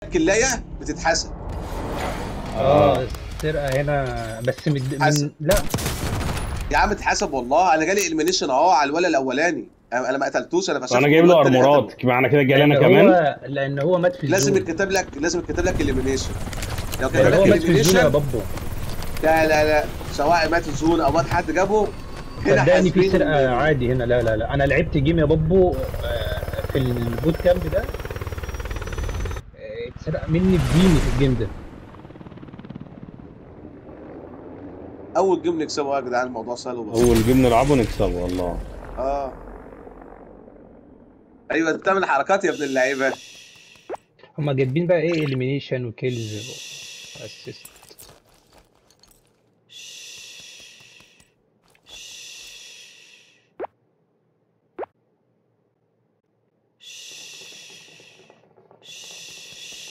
كلايه بتتحسب اه السرقه هنا بس من, من حسن. لا يا عم اتحسب والله انا جالي المينيشن اهو على الولد الاولاني انا أنا ما قتلتوش انا فشلت انا جايب له والواد التاني ارمورات قتله. معنى كده جالي انا لأن كمان هو لان هو مات في لازم الزون يتكتب لك لازم يتكتب لك اليمينيشن لو كتب لأن هو لك مات في الزون يا اليمينيشن بابو لا لا لا سواء مات الزون او مات حد جابه هنا صدقني في حاسبين سرقه عادي هنا لا لا لا انا لعبت جيم يا بابو آه، في البوت كامب ده آه، اتسرق مني بديني في الجيم ده اول جيم نكسبه يا جدعان الموضوع سهل وبسيط اول جيم نلعبه نكسبه والله اه ايوه انت بتعمل حركات يا ابن اللعيبه هما جايبين بقى ايه اليمينيشن وكيلز اسيست